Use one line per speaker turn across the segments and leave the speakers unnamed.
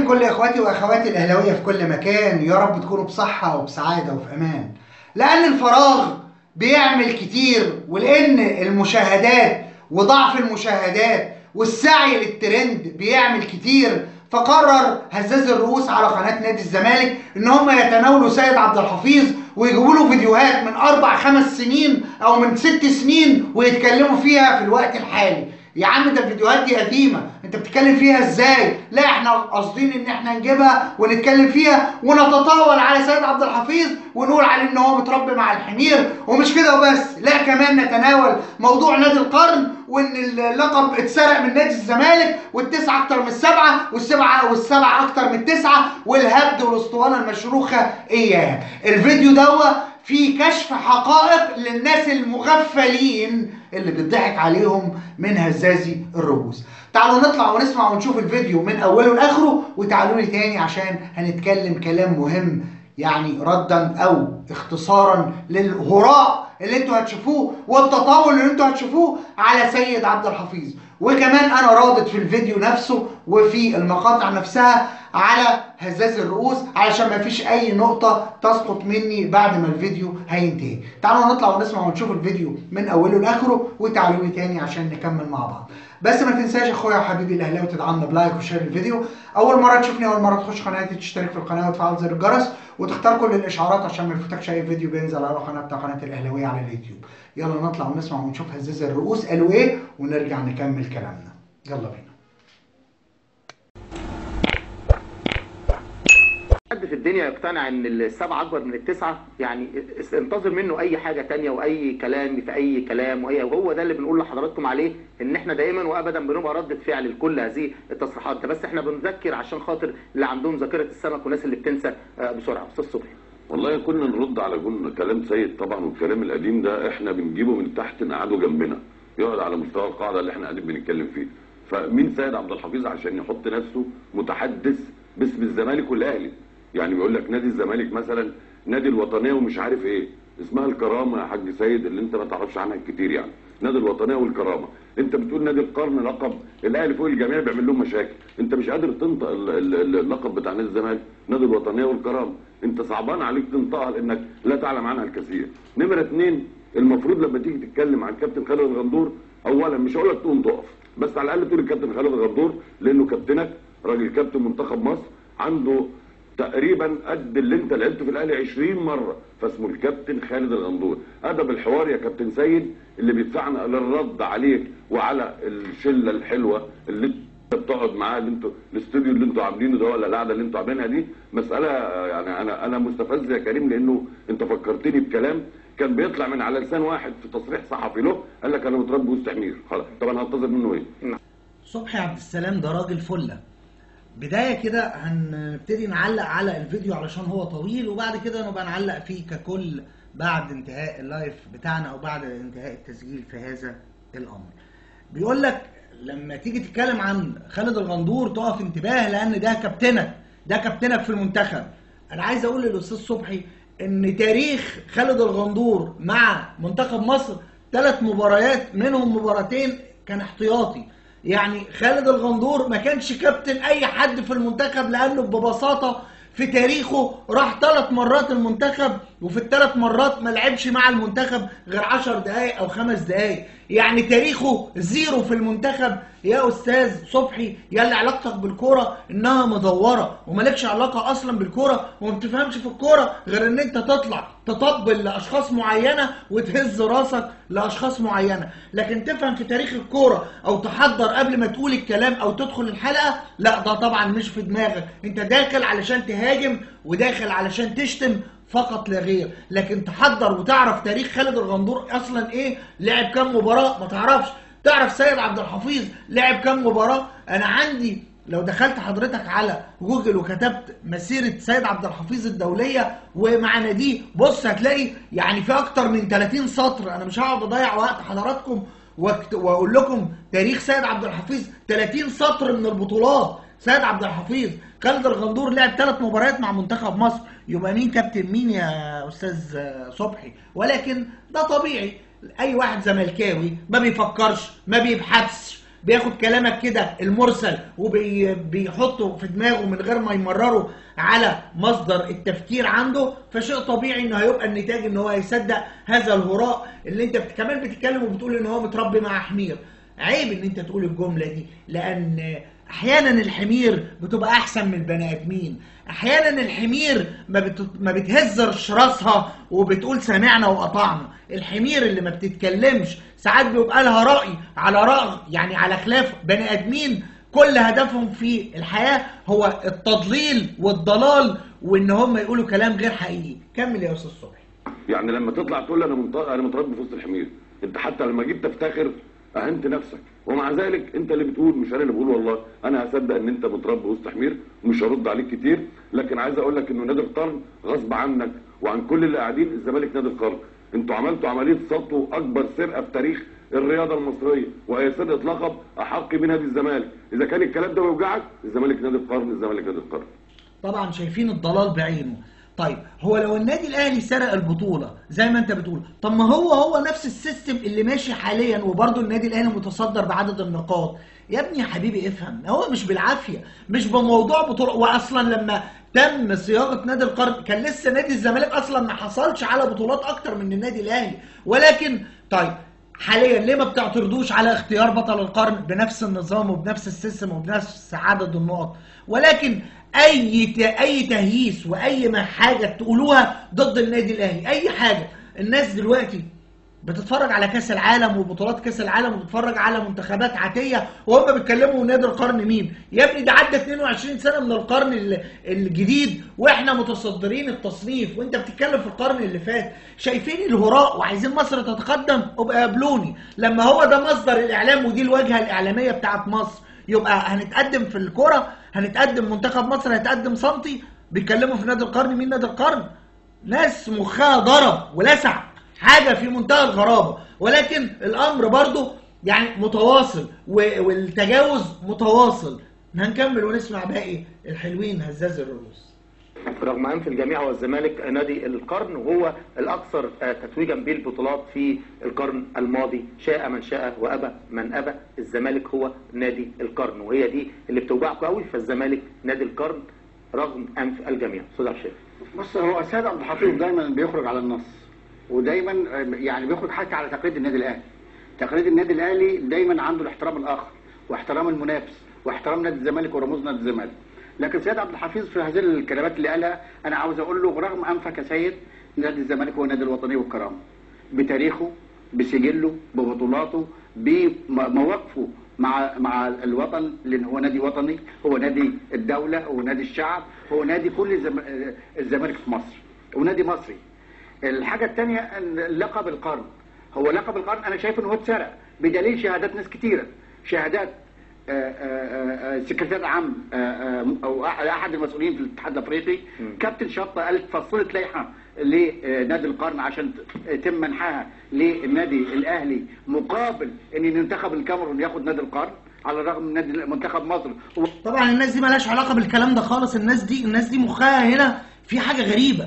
لكل اخواتي واخواتي الاهلاويه في كل مكان يا رب تكونوا بصحه وبسعاده وفي امان لان الفراغ بيعمل كتير ولان المشاهدات وضعف المشاهدات والسعي للترند بيعمل كتير فقرر هزاز الرؤوس على قناه نادي الزمالك ان هم يتناولوا سيد عبد الحفيظ ويجيبوا له فيديوهات من اربع خمس سنين او من ست سنين ويتكلموا فيها في الوقت الحالي يا عم ده الفيديوهات دي قديمه انت بتتكلم فيها ازاي لا احنا قاصدين ان احنا نجيبها ونتكلم فيها ونتطاول على سيد عبد الحفيظ ونقول عليه ان هو متربي مع الحمير ومش كده وبس لا كمان نتناول موضوع نادي القرن وان اللقب اتسرق من نادي الزمالك والتسعه اكتر من السبعه والسبعه والسبعه اكتر من التسعه والهبد والاسطوانه المشروخه اياها الفيديو دوت في كشف حقائق للناس المغفلين اللي بيضحك عليهم من هزازي الرؤوس تعالوا نطلع ونسمع ونشوف الفيديو من اوله لاخره وتعالوا لي تاني عشان هنتكلم كلام مهم يعني ردا او اختصارا للهراء اللي انتوا هتشوفوه والتطاول اللي انتوا هتشوفوه على سيد عبد الحفيظ وكمان انا رادد في الفيديو نفسه وفي المقاطع نفسها على هزاز الرؤوس علشان ما فيش اي نقطة تسقط مني بعد ما الفيديو هينتهي تعالوا نطلع ونسمع ونشوف الفيديو من اوله لاخره وتعالوا لي تاني عشان نكمل مع بعض بس ما تنساش اخويا وحبيبي الاهلاوي تدعمنا بلايك وشير الفيديو اول مره تشوفني اول مره تخش قناتي تشترك في القناه وتفعل زر الجرس وتختار كل الاشعارات عشان ما يفوتكش اي فيديو بينزل على القناه بتاع قناه الاهلاويه على اليوتيوب يلا نطلع ونسمع ونشوف هزاز الرؤوس قالوا ايه ونرجع نكمل كلامنا يلا بينا
حد في الدنيا يقتنع ان السبعه اكبر من التسعه يعني انتظر منه اي حاجه تانية واي كلام في اي كلام واي وهو ده اللي بنقول لحضراتكم عليه ان احنا دائما وابدا بنبقى رده فعل لكل هذه التصريحات ده بس احنا بنذكر عشان خاطر اللي عندهم ذاكره السمك والناس اللي بتنسى آه، بسرعه استاذ صبحي
والله كنا نرد على جمله كلام سيد طبعا والكلام القديم ده احنا بنجيبه من تحت نقعده جنبنا يقعد على مستوى القاعده اللي احنا قاعدين بنتكلم فيه فمين سيد عبد الحفيظ عشان يحط نفسه متحدث باسم الزمالك والاهلي يعني بيقول لك نادي الزمالك مثلا نادي الوطنيه ومش عارف ايه اسمها الكرامه يا حاج سيد اللي انت ما تعرفش عنها كتير يعني نادي الوطنيه والكرامه انت بتقول نادي القرن لقب الاهلي فوق الجميع بيعمل لهم مشاكل انت مش قادر تنطق ال- ال- اللقب بتاع نادي الزمالك نادي الوطنيه والكرامه انت صعبان عليك تنطقها لانك لا تعلم عنها الكثير نمره اثنين المفروض لما تيجي تتكلم عن كابتن خالد الغندور اولا مش هقول لك تقوم تقف بس على الاقل تقول الكابتن خالد الغندور لانه كابتنك راجل كابتن منتخب مصر عنده تقريبا قد اللي انت لعبته في الاهلي 20 مره فاسمه الكابتن خالد الغندور ادب الحوار يا كابتن سيد اللي بيدفعنا للرد عليك وعلى الشله الحلوه اللي انت بتقعد معاه اللي انتوا الاستوديو اللي انتوا عاملينه ده ولا القعده اللي انتوا عاملينها دي مساله يعني انا انا مستفز يا كريم لانه انت فكرتني بكلام كان بيطلع من على لسان واحد في تصريح صحفي له قال لك انا متربي وسط حمير خلاص طب انا هنتظر منه ايه؟
صبحي عبد السلام ده راجل فله بدايه كده هنبتدي نعلق على الفيديو علشان هو طويل وبعد كده نبقى نعلق فيه ككل بعد انتهاء اللايف بتاعنا او بعد انتهاء التسجيل في هذا الامر بيقول لك لما تيجي تتكلم عن خالد الغندور تقف انتباه لان ده كابتنك ده كابتنك في المنتخب انا عايز اقول للاستاذ صبحي ان تاريخ خالد الغندور مع منتخب مصر ثلاث مباريات منهم مباراتين كان احتياطي يعني خالد الغندور ما كانش كابتن اي حد في المنتخب لانه ببساطه في تاريخه راح ثلاث مرات المنتخب وفي الثلاث مرات ما لعبش مع المنتخب غير 10 دقائق او خمس دقائق يعني تاريخه زيرو في المنتخب يا استاذ صبحي يا اللي علاقتك بالكوره انها مدوره ومالكش علاقه اصلا بالكوره وما بتفهمش في الكوره غير ان انت تطلع تطبل لاشخاص معينه وتهز راسك لاشخاص معينه لكن تفهم في تاريخ الكوره او تحضر قبل ما تقول الكلام او تدخل الحلقه لا ده طبعا مش في دماغك انت داخل علشان تهاجم وداخل علشان تشتم فقط لا غير لكن تحضر وتعرف تاريخ خالد الغندور اصلا ايه لعب كام مباراه ما تعرفش تعرف سيد عبد الحفيظ لعب كام مباراه انا عندي لو دخلت حضرتك على جوجل وكتبت مسيرة سيد عبد الحفيظ الدولية ومع ناديه بص هتلاقي يعني في أكتر من 30 سطر أنا مش هقعد أضيع وقت حضراتكم وأكت- وأقول لكم تاريخ سيد عبد الحفيظ 30 سطر من البطولات سيد عبد الحفيظ خالد الغندور لعب ثلاث مباريات مع منتخب مصر يبقى مين كابتن مين يا استاذ صبحي ولكن ده طبيعي اي واحد زملكاوي ما بيفكرش ما بيبحثش بياخد كلامك كده المرسل وبيحطه في دماغه من غير ما يمرره على مصدر التفكير عنده فشيء طبيعي انه هيبقى النتاج ان هو هيصدق هذا الهراء اللي انت بت- كمان بتتكلم وبتقول ان هو متربي مع حمير عيب ان انت تقول الجمله دي لان احيانا الحمير بتبقى احسن من البني ادمين احيانا الحمير ما, بت... ما بتهزرش راسها وبتقول سمعنا وقطعنا الحمير اللي ما بتتكلمش ساعات بيبقى لها راي على راي يعني على خلاف بني ادمين كل هدفهم في الحياه هو التضليل والضلال وان هم يقولوا كلام غير حقيقي كمل يا استاذ صبحي
يعني لما تطلع تقول انا منط... انا متربي في وسط الحمير انت حتى لما جيت تفتخر اهنت نفسك ومع ذلك انت اللي بتقول مش انا اللي بقول والله انا هصدق ان انت متربي وسط حمير ومش هرد عليك كتير لكن عايز اقول لك انه نادي القرن غصب عنك وعن كل اللي قاعدين الزمالك نادي القرن انتوا عملتوا عمليه سطو اكبر سرقه في تاريخ الرياضه المصريه وهي سرقه لقب احق من نادي الزمالك اذا كان الكلام ده بيوجعك الزمالك نادي القرن الزمالك نادي القرن
طبعا شايفين الضلال بعينه طيب هو لو النادي الاهلي سرق البطوله زي ما انت بتقول طب ما هو هو نفس السيستم اللي ماشي حاليا وبرضه النادي الاهلي متصدر بعدد النقاط يا ابني يا حبيبي افهم هو مش بالعافيه مش بموضوع بطوله واصلا لما تم صياغه نادي القرن كان لسه نادي الزمالك اصلا ما حصلش على بطولات اكتر من النادي الاهلي ولكن طيب حاليا ليه ما بتعترضوش على اختيار بطل القرن بنفس النظام وبنفس السيستم وبنفس عدد النقط ولكن اي ت- اي تهييس واي ما حاجه تقولوها ضد النادي الاهلي اي حاجه الناس دلوقتي بتتفرج على كاس العالم وبطولات كاس العالم وبتتفرج على منتخبات عاتيه وهم بيتكلموا نادي القرن مين يا ابني ده عدى 22 سنه من القرن ال- الجديد واحنا متصدرين التصنيف وانت بتتكلم في القرن اللي فات شايفين الهراء وعايزين مصر تتقدم ابقى قابلوني لما هو ده مصدر الاعلام ودي الواجهه الاعلاميه بتاعت مصر يبقى هنتقدم في الكوره هنتقدم منتخب مصر هيتقدم سنتي بيتكلموا في نادي القرن مين نادي القرن ناس مخها ضرب ولسع حاجه في منتهى الغرابه ولكن الامر برضه يعني متواصل و- والتجاوز متواصل هنكمل ونسمع باقي الحلوين هزاز الرؤوس
رغم انف الجميع هو الزمالك نادي القرن وهو الاكثر آه، تتويجا بالبطولات في القرن الماضي شاء من شاء وابى من ابى الزمالك هو نادي القرن وهي دي اللي بتوجعكم قوي فالزمالك نادي القرن رغم انف الجميع استاذ عبد الشافي
بص هو السيد عبد الحفيظ دايما بيخرج على النص ودايما يعني بيخرج حتى على تقليد النادي الاهلي تقليد النادي الاهلي دايما عنده الاحترام الاخر واحترام المنافس واحترام نادي الزمالك ورموز نادي الزمالك لكن سيد عبد الحفيظ في هذه الكلمات اللي قالها انا عاوز اقول له رغم انفك يا سيد نادي الزمالك هو النادي الوطني والكرامه بتاريخه بسجله ببطولاته بمواقفه مع مع الوطن لان هو نادي وطني هو نادي الدوله هو نادي الشعب هو نادي كل الزم- الزمالك في مصر ونادي مصري الحاجه الثانيه لقب القرن هو لقب القرن انا شايف ان هو اتسرق بدليل شهادات ناس كتيره شهادات آه، آه، آه، سكرتير عام آه، آه، او احد المسؤولين في الاتحاد الافريقي كابتن شطه قالت فصلت لائحه لنادي القرن عشان يتم منحها للنادي الاهلي مقابل ان منتخب الكاميرون ياخد نادي القرن على الرغم من نادي منتخب مصر هو
طبعا الناس دي مالهاش علاقه بالكلام ده خالص الناس دي الناس دي مخها هنا في حاجه غريبه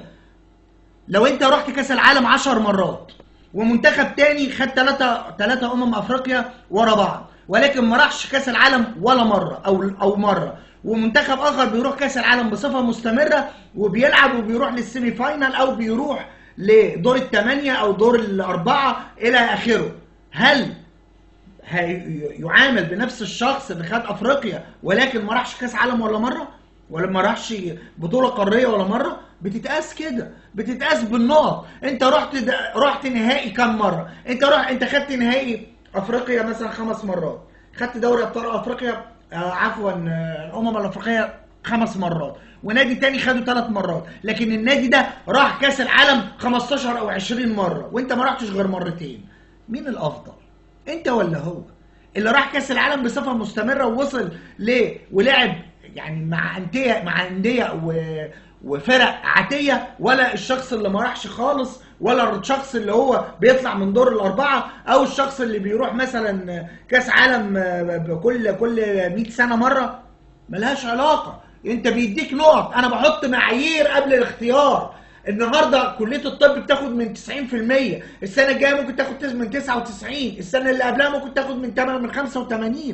لو انت رحت كاس العالم 10 مرات ومنتخب تاني خد ثلاثة ثلاثة أمم أفريقيا ورا بعض ولكن ما راحش كاس العالم ولا مرة أو أو مرة ومنتخب آخر بيروح كاس العالم بصفة مستمرة وبيلعب وبيروح للسيمي فاينال أو بيروح لدور الثمانية أو دور الأربعة إلى آخره هل هي- يعامل بنفس الشخص اللي خد افريقيا ولكن ما راحش كاس عالم ولا مره ولا ما راحش بطوله قاريه ولا مره بتتقاس كده بتتقاس بالنقط انت رحت د... رحت نهائي كام مره انت رحت انت خدت نهائي افريقيا مثلا خمس مرات خدت دوري ابطال افريقيا آه عفوا آه، الامم الافريقيه خمس مرات ونادي تاني خده ثلاث مرات لكن النادي ده راح كاس العالم 15 او 20 مره وانت ما رحتش غير مرتين مين الافضل انت ولا هو اللي راح كاس العالم بصفه مستمره ووصل ل ولعب يعني مع انديه مع انديه و... وفرق عاتيه ولا الشخص اللي ما راحش خالص ولا الشخص اللي هو بيطلع من دور الاربعه او الشخص اللي بيروح مثلا كاس عالم بكل كل 100 سنه مره ملهاش علاقه انت بيديك نقط انا بحط معايير قبل الاختيار النهارده كليه الطب بتاخد من 90% السنه الجايه ممكن تاخد من 99 السنه اللي قبلها ممكن تاخد من 8 من 85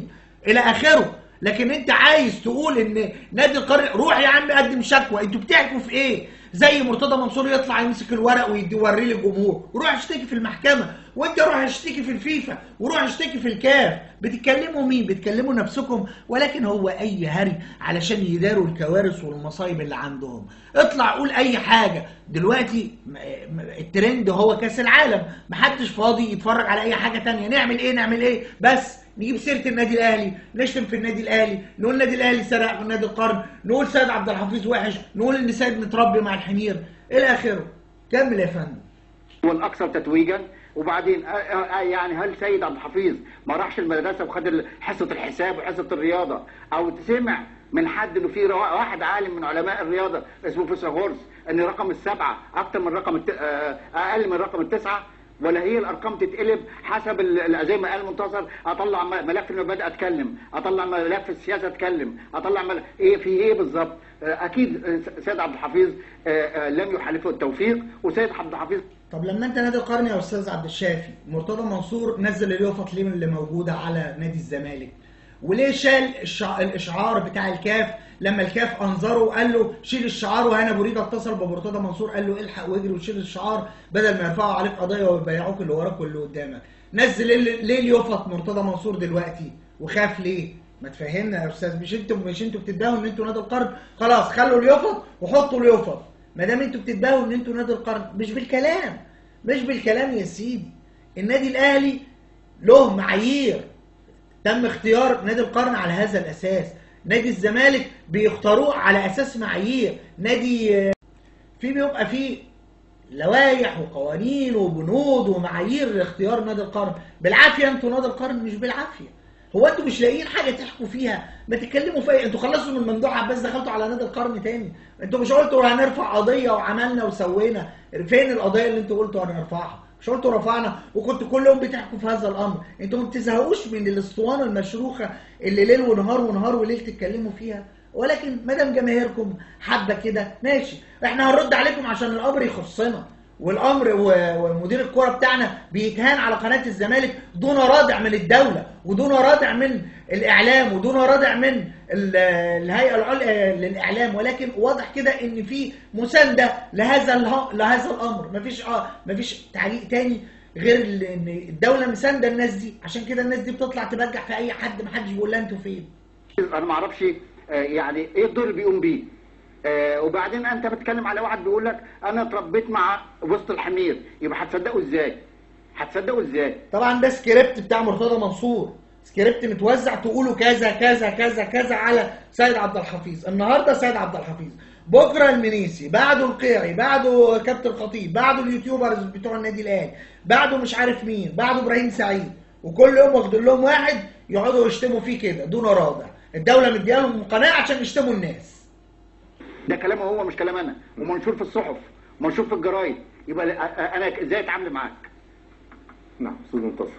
الى اخره لكن انت عايز تقول ان نادي القرن روح يا عم قدم شكوى انتوا بتحكوا في ايه زي مرتضى منصور يطلع يمسك الورق ويوريه للجمهور وروح اشتكي في المحكمه وانت روح اشتكي في الفيفا وروح اشتكي في الكاف بتتكلموا مين بتكلموا نفسكم ولكن هو اي هري علشان يداروا الكوارث والمصايب اللي عندهم اطلع قول اي حاجه دلوقتي م- م- الترند هو كاس العالم محدش فاضي يتفرج على اي حاجه تانية نعمل ايه نعمل ايه بس نجيب سيره النادي الاهلي نشتم في النادي الاهلي نقول النادي الاهلي سرق من نادي القرن نقول سيد عبد الحفيظ وحش نقول ان سيد متربي مع الحمير الى اخره كمل يا فندم
هو الاكثر تتويجا وبعدين آه، آه، آه، يعني هل سيد عبد الحفيظ ما راحش المدرسه وخد ال- حصه الحساب وحصه الرياضه او سمع من حد انه في روا- واحد عالم من علماء الرياضه اسمه فيثاغورس ان رقم السبعه اكتر من رقم الت... آه، اقل من رقم التسعه ولا هي الارقام تتقلب حسب ال- زي ما قال منتصر اطلع م- ملف المبادئ اتكلم اطلع ملف السياسه اتكلم اطلع مل... ايه في ايه بالظبط آه، اكيد آه، سيد عبد الحفيظ آه، آه، لم يحالفه التوفيق وسيد عبد الحفيظ
طب لما انت نادي القرن يا استاذ عبد الشافي مرتضى منصور نزل اليافط ليه من اللي موجوده على نادي الزمالك وليه شال الشع... الاشعار بتاع الكاف لما الكاف انظره وقال له شيل الشعار وهنا بريده اتصل بمرتضى منصور قال له الحق واجري وشيل الشعار بدل ما يرفعوا عليك قضيه ويبيعوك اللي وراك واللي قدامك نزل ال- ليه اليافط مرتضى منصور دلوقتي وخاف ليه ما تفهمنا يا استاذ مش انتوا مش انتوا بتدعوا ان انتوا نادي القرن خلاص خلوا اليافط وحطوا اليافط ما دام انتوا بتدعوا ان انتوا نادي القرن مش بالكلام مش بالكلام يا سيدي النادي الاهلي له معايير تم اختيار نادي القرن على هذا الاساس نادي الزمالك بيختاروه على اساس معايير نادي آه، في بيبقى فيه لوائح وقوانين وبنود ومعايير لاختيار نادي القرن بالعافيه انتوا نادي القرن مش بالعافيه هو انتوا مش لاقيين حاجه تحكوا فيها ما تتكلموا في انتوا خلصتوا من ممدوح عباس دخلتوا على نادي القرن تاني انتوا مش قلتوا هنرفع قضيه وعملنا وسوينا فين القضيه اللي انتوا قلتوا هنرفعها مش قلتوا رفعنا وكنتوا كل يوم بتحكوا في هذا الامر انتوا ما بتزهقوش من الاسطوانه المشروخه اللي ليل ونهار ونهار وليل تتكلموا فيها ولكن ما دام جماهيركم حابه كده ماشي احنا هنرد عليكم عشان الامر يخصنا والامر و- ومدير الكوره بتاعنا بيتهان على قناه الزمالك دون رادع من الدوله ودون رادع من الاعلام ودون رادع من ال- الهيئه العليا للاعلام ولكن واضح كده ان في مسانده لهذا اله- لهذا الامر مفيش اه مفيش تعليق تاني غير ال- ان الدوله مسانده الناس دي عشان كده الناس دي بتطلع تبجح في اي حد محدش بيقول لها انتوا فين
انا ما اعرفش آه، يعني ايه الدور اللي بيقوم بيه آه، وبعدين انت بتتكلم على واحد بيقول لك انا اتربيت مع وسط الحمير يبقى هتصدقه ازاي هتصدقه ازاي
طبعا ده سكريبت بتاع مرتضى منصور سكريبت متوزع تقولوا كذا كذا كذا كذا على سيد عبد الحفيظ النهارده سيد عبد الحفيظ بكره المنيسي بعده القيعي بعده كابتن الخطيب بعده اليوتيوبرز بتوع النادي الاهلي بعده مش عارف مين بعده ابراهيم سعيد وكل يوم واخدين لهم واحد يقعدوا يشتموا فيه كده دون رادع الدوله مديالهم قناه عشان يشتموا الناس
ده كلامه هو مش كلام انا ومنشور في الصحف ومنشور في الجرايد يبقى آه، انا ازاي اتعامل معاك
نعم استاذ منتصر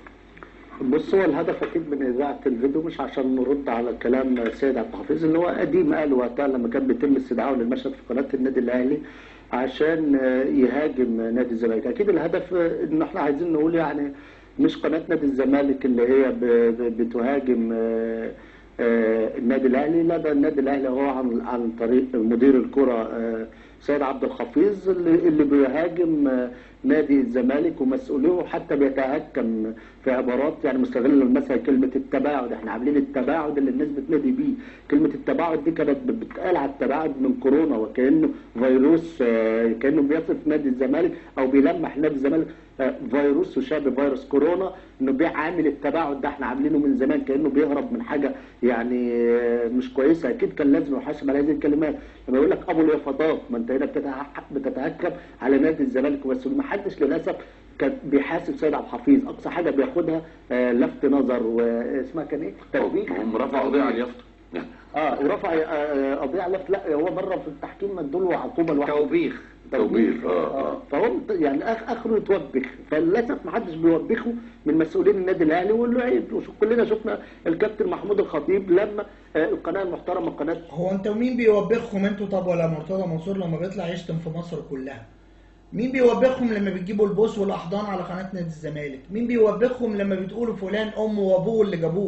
بص هو الهدف اكيد من اذاعه الفيديو مش عشان نرد على كلام السيد عبد الحفيظ اللي هو قديم قال وقتها لما كان بيتم استدعائه للمشهد في قناه النادي الاهلي عشان آه، يهاجم نادي الزمالك اكيد الهدف آه، ان احنا عايزين نقول يعني مش قناه نادي الزمالك اللي هي ب- ب- بتهاجم آه، آه، النادي الاهلي لا ده النادي الاهلي هو عن عن طريق مدير الكره آه، سيد عبد الحفيظ اللي, اللي بيهاجم آه، نادي الزمالك ومسؤوليه حتى بيتهكم في عبارات يعني مستغل مثلا كلمه التباعد احنا عاملين التباعد اللي الناس بتنادي بيه كلمه التباعد دي كانت بتتقال على التباعد من كورونا وكانه فيروس آه، كانه بيصف نادي الزمالك او بيلمح نادي الزمالك آه، فيروس يشابه فيروس كورونا انه بيعامل التباعد ده احنا عاملينه من زمان كانه بيهرب من حاجه يعني آه، مش كويسه اكيد كان لازم يحاسب على هذه الكلمات لما يقول لك ابو اليافطات ما انت هنا بتتهك- بتتهكم على نادي الزمالك بس ما حدش للاسف كان بيحاسب سيد عبد الحفيظ اقصى حاجه بياخدها آه، لفت نظر واسمها كان ايه؟ ترويج
هم رفعوا قضيه على اليافطه
اه ورفع آه، قضيه على لفت لا هو مره في التحكيم مدوا عقوبه لوحده
توبيخ
توبيخ، آه، آه.
فهو يعني آخ- اخره يتوبخ فللاسف ما حدش بيوبخه من مسؤولين النادي الاهلي واللي عيب وشوف- كلنا شفنا الكابتن محمود الخطيب لما آه، القناه المحترمه قناه
هو انتوا مين بيوبخكم انتوا طب ولا مرتضى منصور لما بيطلع يشتم في مصر كلها مين بيوبخهم لما بتجيبوا البوس والاحضان على قناه نادي الزمالك مين بيوبخهم لما بتقولوا فلان امه وابوه اللي جابوه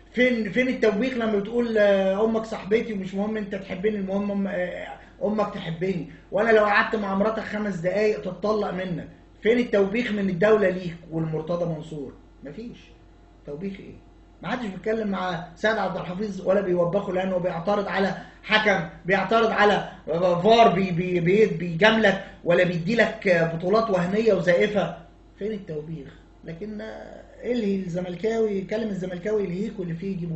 فين فين التوبيخ لما بتقول آه، امك صاحبتي ومش مهم انت تحبني المهم أم- آه، امك تحبني وانا لو قعدت مع مراتك خمس دقايق تتطلق منك فين التوبيخ من الدوله ليك والمرتضى منصور مفيش توبيخ ايه ما حدش بيتكلم مع سيد عبد الحفيظ ولا بيوبخه لانه بيعترض على حكم بيعترض على فار بي بي بي بيجاملك ولا بيديلك بطولات وهميه وزائفه فين التوبيخ لكن آه، الهي الزملكاوي يكلم الزملكاوي يلهيك واللي فيه يجيبه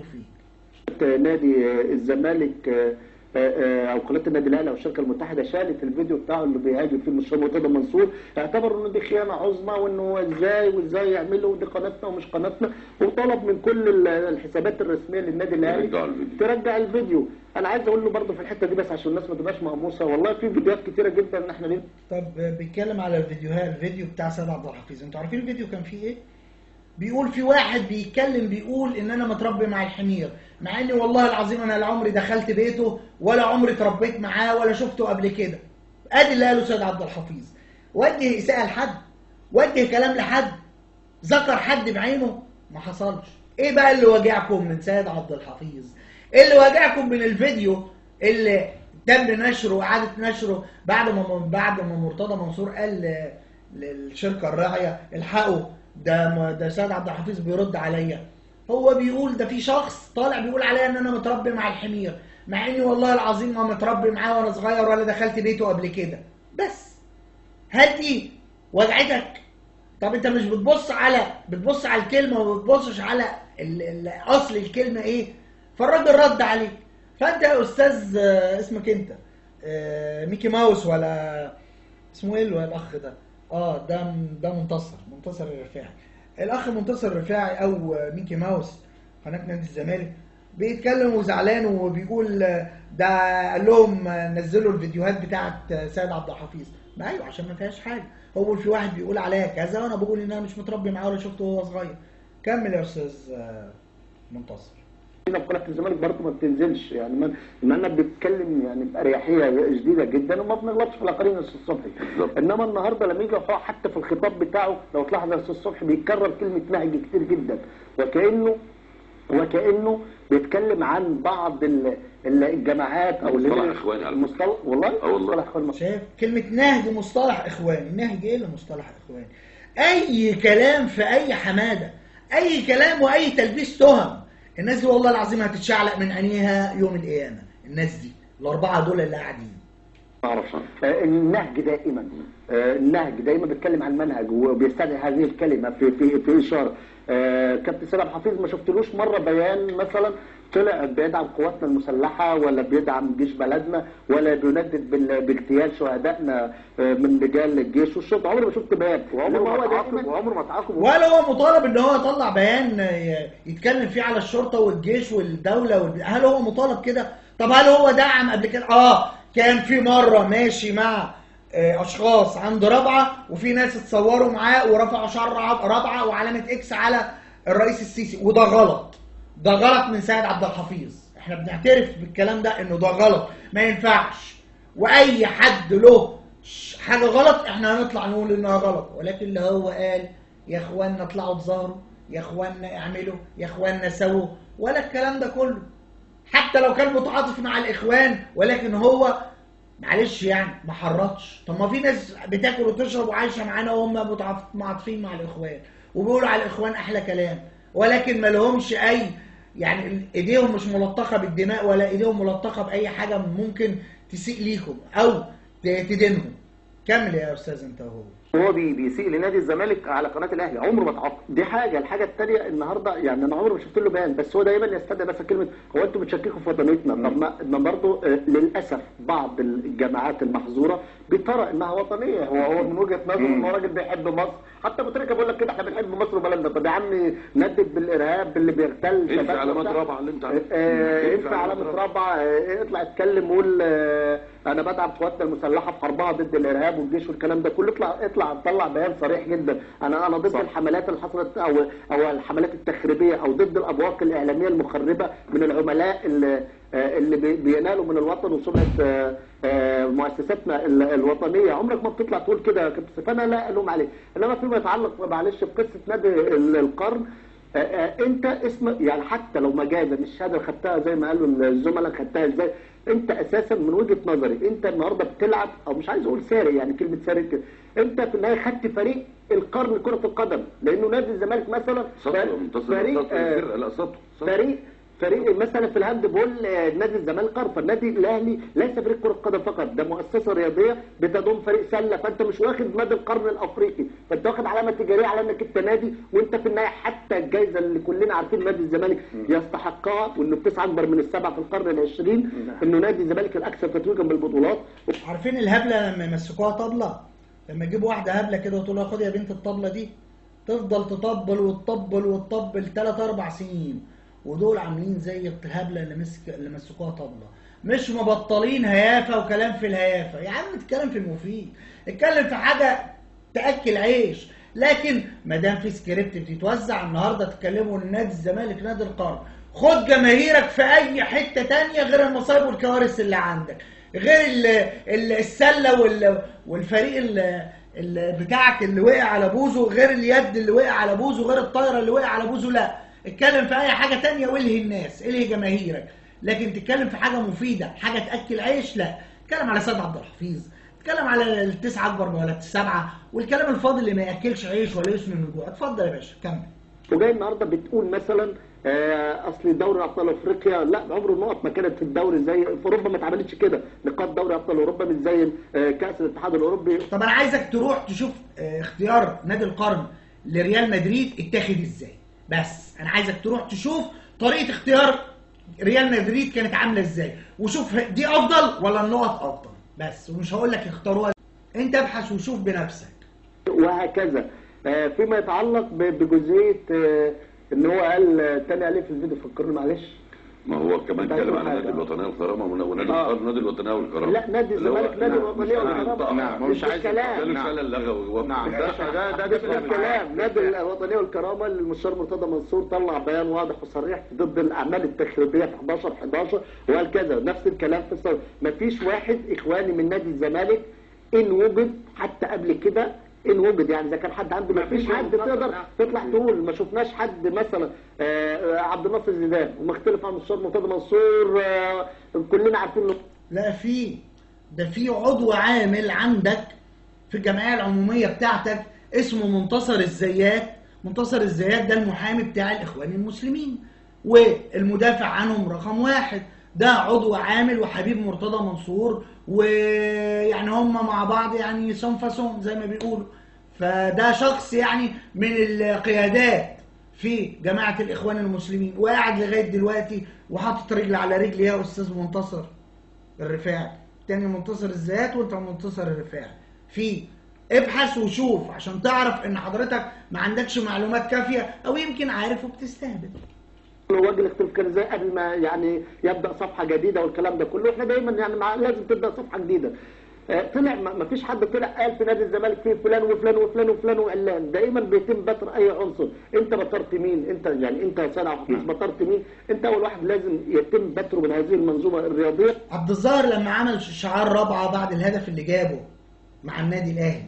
فيه
نادي الزمالك آه، آه، او قناه النادي الاهلي او الشركه المتحده شالت الفيديو بتاعه اللي بيهاجم فيه المستشار مرتضى منصور اعتبروا ان دي خيانه عظمى وانه هو ازاي وازاي يعملوا ودي قناتنا ومش قناتنا وطلب من كل ال- الحسابات الرسميه للنادي الاهلي
يرجعوا الفيديو.
ترجع الفيديو انا عايز اقول له برضه في الحته دي بس عشان الناس ما تبقاش مقموصه والله في فيديوهات كتيره جدا ان احنا ليه
طب بيتكلم على الفيديوهات الفيديو بتاع سيد عبد الحفيظ انتوا عارفين الفيديو كان فيه ايه بيقول في واحد بيتكلم بيقول ان انا متربي مع الحمير مع اني والله العظيم انا لا عمري دخلت بيته ولا عمري اتربيت معاه ولا شفته قبل كده ادي اللي قاله سيد عبد الحفيظ وجه اساءه لحد وجه كلام لحد ذكر حد بعينه ما حصلش ايه بقى اللي واجعكم من سيد عبد الحفيظ ايه اللي واجعكم من الفيديو اللي تم نشره واعاده نشره بعد ما بعد ما مرتضى منصور قال ل- للشركه الراعيه الحقوا ده ده سيد عبد الحفيظ بيرد عليا هو بيقول ده في شخص طالع بيقول عليا ان انا متربي مع الحمير مع اني والله العظيم ما متربي معاه وانا صغير ولا دخلت بيته قبل كده بس هل دي وجعتك طب انت مش بتبص على بتبص على الكلمه وما بتبصش على ال... ال... اصل الكلمه ايه فالراجل رد عليك فانت يا استاذ آه، اسمك انت آه، ميكي ماوس ولا اسمه ايه اللي الاخ ده اه ده ده منتصر منتصر الرفاعي الاخ منتصر الرفاعي او آه، ميكي ماوس قناه نادي الزمالك بيتكلم وزعلان وبيقول آه، ده قال لهم آه، نزلوا الفيديوهات بتاعت آه، سيد عبد الحفيظ ما ايوه عشان ما فيهاش حاجه هو بيقول في واحد بيقول عليا كذا وانا بقول ان انا مش متربي معاه ولا شفته وهو صغير كمل يا استاذ آه، منتصر
هنا في قناه الزمالك برضه ما بتنزلش يعني ما ما انا بتتكلم يعني باريحيه شديده جدا وما بنغلطش في الاخرين يا استاذ صبحي
بالظبط.
انما النهارده لما يجي هو حتى في الخطاب بتاعه لو تلاحظ يا استاذ صبحي بيكرر كلمه نهج كتير جدا وكانه وكانه بيتكلم عن بعض ال- ال- الجماعات او اللي
مصطلح
هي-
إخواني على
مصطلح والله
آه والله.
مصطلح اخواني
شايف كلمة نهج مصطلح إخواني نهج إيه اللي مصطلح إخواني أي كلام في أي حمادة أي كلام وأي تلبيس تهم الناس دي والله العظيم هتتشعلق من عينيها يوم القيامة الناس دي الأربعة دول اللي قاعدين
ما اعرفش آه، النهج دائما آه، النهج دائما بيتكلم عن المنهج وبيستدعي هذه الكلمه في في في اشاره آه، كابتن سلام حفيظ ما شفتلوش مره بيان مثلا طلع بيدعم قواتنا المسلحه ولا بيدعم جيش بلدنا ولا بيندد بال- باغتيال شهدائنا آه، من رجال الجيش والشرطه عمري ما شفت بيان
وعمره
إنما
ما
هو
تعاقب
دائما
وعمره ما تعاقب
ولا هو مطالب ان هو يطلع بيان ي- يتكلم فيه على الشرطه والجيش والدوله وال... هل هو مطالب كده؟ طب هل هو دعم قبل كده؟ اه كان في مره ماشي مع آه، اشخاص عند رابعه وفي ناس اتصوروا معاه ورفعوا شعر رع- رابعه وعلامه اكس على الرئيس السيسي وده غلط ده غلط من سيد عبد الحفيظ احنا بنعترف بالكلام ده انه ده غلط ما ينفعش واي حد له ش- حاجه غلط احنا هنطلع نقول انها غلط ولكن اللي هو قال يا اخوانا اطلعوا تظاهروا يا اخوانا اعملوا يا اخوانا سووا ولا الكلام ده كله حتى لو كان متعاطف مع الاخوان ولكن هو معلش يعني ما حرضش طب ما في ناس بتاكل وتشرب وعايشه معانا وهم متعاطف- متعاطفين مع الاخوان وبيقولوا على الاخوان احلى كلام ولكن ما لهمش اي يعني ايديهم مش ملطخه بالدماء ولا ايديهم ملطخه باي حاجه ممكن تسيء ليكم او ت- تدينهم كمل يا استاذ انت وهو
هو بي- بيسيء لنادي الزمالك على قناه الاهلي عمره ما تعاقب
دي حاجه الحاجه الثانيه النهارده يعني انا عمري ما شفت له بيان بس هو دايما يستدعي بس كلمه هو انتوا بتشككوا في وطنيتنا طب ما ما برضه آه، للاسف بعض الجماعات المحظوره بترى انها وطنيه هو هو من وجهه نظره ان هو راجل بيحب مصر حتى ابو تريكه بيقول لك كده احنا بنحب مصر وبلدنا طب يا عم ندد بالارهاب اللي بيغتال
انفي
شباب
علامات
وبتاع.
رابعه اللي انت عارفها
آه، انفع علامة رابعة آه، اطلع اتكلم وقول آه، انا بدعم قواتنا المسلحة في حربها ضد الارهاب والجيش والكلام ده كله اطلع اطلع طلع بيان صريح جدا انا انا ضد
صح.
الحملات اللي حصلت او او الحملات التخريبيه او ضد الابواق الاعلاميه المخربه من العملاء اللي آه، اللي بي- بينالوا من الوطن وسمعه آه، آه، مؤسساتنا ال- الوطنيه عمرك ما بتطلع تقول كده يا كابتن سيف. فانا لا الوم عليه انما فيما يتعلق معلش بقصه نادي ال- القرن آه، آه، انت اسم يعني حتى لو مجازا الشهاده اللي خدتها زي ما قالوا الزملاء خدتها ازاي انت اساسا من وجهه نظري انت النهارده بتلعب او مش عايز اقول سارق يعني كلمه سارق كده انت في النهايه خدت فريق القرن كره القدم لانه نادي الزمالك مثلا
سطر منتصر
فريق
سطر
آه،
الفرقه لا سطر سطر.
فريق فريق مثلا في الهاند بول آه، نادي الزمالك قرن فالنادي الاهلي ليس فريق كره قدم فقط ده مؤسسه رياضيه بتضم فريق سله فانت مش واخد نادي القرن الافريقي فانت واخد علامه تجاريه على انك انت نادي وانت في النهايه حتى الجائزه اللي كلنا عارفين نادي الزمالك يستحقها وانه التسعه اكبر من السبعه في القرن العشرين انه نادي الزمالك الاكثر تتويجا بالبطولات
عارفين الهبله لما يمسكوها طبله لما يجيبوا واحده هبله كده وتقول لها خد يا بنت الطبله دي تفضل تطبل وتطبل وتطبل 3 4 سنين ودول عاملين زي الهبله اللي مسك اللي مسكوها طبله مش مبطلين هيافه وكلام في الهيافه يا عم اتكلم في المفيد اتكلم في حاجه تاكل عيش لكن ما دام في سكريبت بتتوزع النهارده تتكلموا ان نادي الزمالك نادي القرن خد جماهيرك في اي حته تانية غير المصايب والكوارث اللي عندك غير ال- ال- السله وال- والفريق ال- ال- بتاعك اللي وقع على بوزه غير اليد اللي وقع على بوزه غير الطايره اللي وقع على بوزه لا اتكلم في اي حاجه تانية والهي الناس الهي جماهيرك لكن تتكلم في حاجه مفيده حاجه تاكل عيش لا اتكلم على سيد عبد الحفيظ اتكلم على التسعه اكبر ولا السبعه والكلام الفاضي اللي ما ياكلش عيش ولا يسمن من الجوع اتفضل يا باشا كمل
وجاي النهارده بتقول مثلا آه، اصل دوري ابطال افريقيا لا عمر النقط ما كانت في الدوري زي في اوروبا ما اتعملتش كده نقاط دوري ابطال اوروبا مش زي آه، كاس الاتحاد الاوروبي
طب انا عايزك تروح تشوف آه، اختيار نادي القرن لريال مدريد اتاخد ازاي بس انا عايزك تروح تشوف طريقه اختيار ريال مدريد كانت عامله ازاي وشوف دي افضل ولا النقط افضل بس ومش هقول لك اختاروها انت ابحث وشوف بنفسك
وهكذا آه، فيما يتعلق ب- بجزئيه آه، ان هو قال آه، تاني عليه في الفيديو فكرني معلش
ما هو كمان
انت
اتكلم
عايز
على
حاجة.
نادي الوطنيه والكرامه ون- ونادي
آه.
القرن نادي الوطنيه والكرامه
لا، نادي
اللي هو-
الزمالك نادي
نعم،
الوطنية
مش-
والكرامة.
نعم،
نعم،
مش
مش عايز
الكلام.
ده
نعم.
الفعل اللغوي
نعم ده ده ده
مش
ده
الكلام نادي الوطنيه والكرامه المستشار مرتضى منصور طلع بيان واضح وصريح ضد الاعمال التخريبيه في 11 11 وقال كذا نفس الكلام في الصور مفيش واحد اخواني من نادي الزمالك ان وجد حتى قبل كده ان وجد يعني اذا كان حد عنده مفيش
مفيش
حد
واحد
تقدر
نعم.
تطلع تقول ما شفناش حد مثلا آه، آه، عبد الناصر زيدان ومختلف عن المستشار مرتضى منصور آه، كلنا عارفين إنه
لا في ده في عضو عامل عندك في الجمعيه العموميه بتاعتك اسمه منتصر الزيات منتصر الزيات ده المحامي بتاع الاخوان المسلمين والمدافع عنهم رقم واحد ده عضو عامل وحبيب مرتضى منصور ويعني هم مع بعض يعني سون فاسون زي ما بيقولوا فده شخص يعني من القيادات في جماعه الاخوان المسلمين وقاعد لغايه دلوقتي وحاطط رجل على رجل يا استاذ منتصر الرفاعي تاني منتصر الذات وانت منتصر الرفاعي في ابحث وشوف عشان تعرف ان حضرتك ما عندكش معلومات كافيه او يمكن عارف وبتستهبل
وجه الاختلاف كان ازاي قبل ما يعني يبدا صفحه جديده والكلام ده كله احنا دايما يعني مع لازم تبدا صفحه جديده آه، طلع ما ما فيش حد طلع قال في نادي الزمالك فيه فلان وفلان وفلان وفلان وعلان دايما بيتم بتر اي عنصر انت بترت مين انت يعني انت سنه حفيظ بترت مين انت اول واحد لازم يتم بتره من هذه المنظومه الرياضيه
عبد الظاهر لما عمل شعار رابعه بعد الهدف اللي جابه مع النادي الاهلي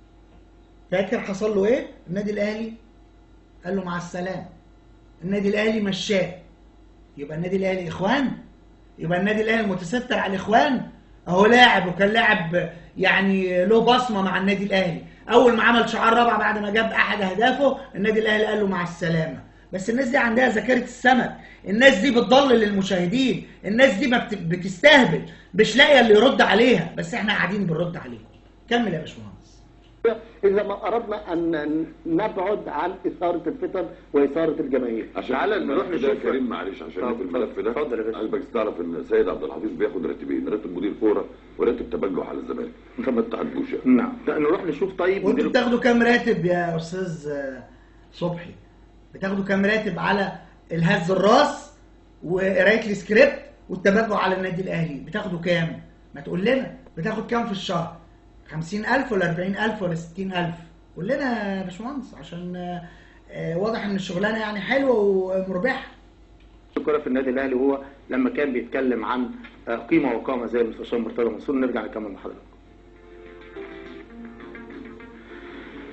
فاكر حصل له ايه النادي الاهلي قال له مع السلامه النادي الاهلي مشاه يبقى النادي الاهلي اخوان يبقى النادي الاهلي متستر على الاخوان اهو لاعب وكان لاعب يعني له بصمه مع النادي الاهلي اول ما عمل شعار رابعه بعد ما جاب احد اهدافه النادي الاهلي قال له مع السلامه بس الناس دي عندها ذاكره السمك الناس دي بتضلل المشاهدين الناس دي ما بت- بتستهبل مش لاقيه اللي يرد عليها بس احنا قاعدين بنرد عليكم كمل يا باشمهندس
اذا ما اردنا ان نبعد عن اثاره الفتن واثاره الجماهير
عشان
تعالى نروح
ده
نشوف-
كريم معلش عشان
اتفضل،
في الملف ده
اتفضل يا باشا.
عايز بس تعرف ان سيد عبد الحفيظ بياخد راتبين راتب مدير كوره وراتب تبجح على الزمالك فما تعدوش يعني.
نعم ده نروح نشوف طيب
وانتوا
مدير-
بتاخدوا كام راتب يا استاذ آه، صبحي بتاخدوا كام راتب على الهز الراس وقرايه السكريبت والتبجع على النادي الاهلي بتاخدوا كام ما تقول لنا بتاخد كام في الشهر 50000 ولا 40000 ولا 60000 قول لنا يا باشمهندس عشان آه، آه، واضح ان الشغلانه يعني حلوه ومربحه
الكرة في النادي الاهلي وهو لما كان بيتكلم عن آه، قيمه وقامه زي المستشار مرتضى منصور نرجع نكمل مع حضرتك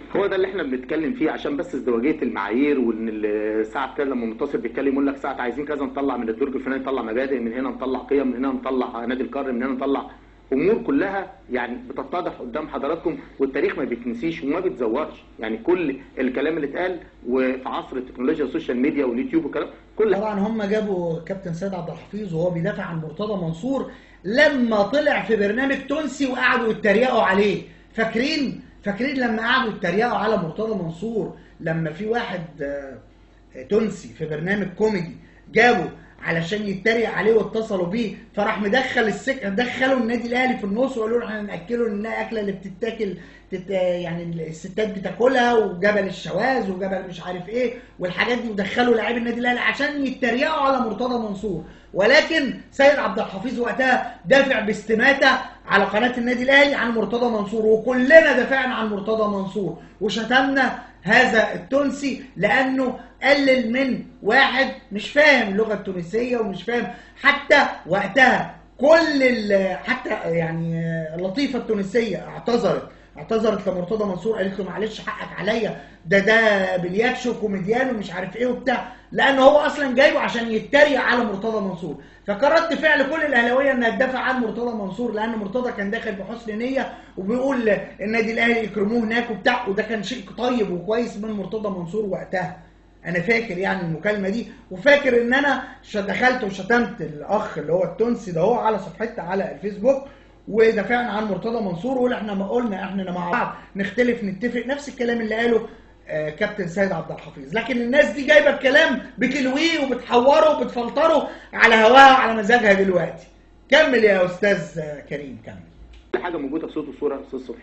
هو ده اللي احنا بنتكلم فيه عشان بس ازدواجيه المعايير وان الساعه كده لما متصل بيتكلم يقول لك ساعه عايزين كذا نطلع من الدرج الفلاني نطلع مبادئ من هنا نطلع قيم من هنا نطلع نادي القرن من هنا نطلع امور كلها يعني بتتضح قدام حضراتكم والتاريخ ما بيتنسيش وما بيتزورش يعني كل الكلام اللي اتقال وفي عصر التكنولوجيا والسوشيال ميديا واليوتيوب والكلام كل
طبعا هم جابوا كابتن سيد عبد الحفيظ وهو بيدافع عن مرتضى منصور لما طلع في برنامج تونسي وقعدوا يتريقوا عليه فاكرين فاكرين لما قعدوا يتريقوا على مرتضى منصور لما في واحد آه، آه، تونسي في برنامج كوميدي جابه علشان يتريق عليه واتصلوا بيه فراح مدخل السك دخلوا النادي الاهلي في النص وقالوا له احنا هناكله انها اكله اللي بتتاكل تت... يعني الستات بتاكلها وجبل الشواذ وجبل مش عارف ايه والحاجات دي ودخلوا لاعبي النادي الاهلي عشان يتريقوا على مرتضى منصور ولكن سيد عبد الحفيظ وقتها دافع باستماته على قناه النادي الاهلي عن مرتضى منصور وكلنا دافعنا عن مرتضى منصور وشتمنا هذا التونسي لانه قلل من واحد مش فاهم اللغه التونسيه ومش فاهم حتى وقتها كل ال- حتى يعني اللطيفه التونسيه اعتذرت اعتذرت لمرتضى منصور قالت له معلش حقك عليا ده ده بلياتش وكوميديان ومش عارف ايه وبتاع لان هو اصلا جايبه عشان يتريق على مرتضى منصور فكان رد فعل كل الاهلاويه انها تدافع عن مرتضى منصور لان مرتضى كان داخل بحسن نيه وبيقول النادي الاهلي يكرموه هناك وبتاع وده كان شيء طيب وكويس من مرتضى منصور وقتها انا فاكر يعني المكالمه دي وفاكر ان انا ش- دخلت وشتمت الاخ اللي هو التونسي ده هو على صفحتي على الفيسبوك ودافعنا عن مرتضى منصور وقلنا احنا ما قلنا احنا مع بعض نختلف نتفق نفس الكلام اللي قاله آه، كابتن سيد عبد الحفيظ لكن الناس دي جايبه الكلام بتلويه وبتحوره وبتفلتره على هواها وعلى مزاجها دلوقتي كمل يا استاذ آه، كريم كمل
كل حاجه موجوده في صوت وصوره يا استاذ صبحي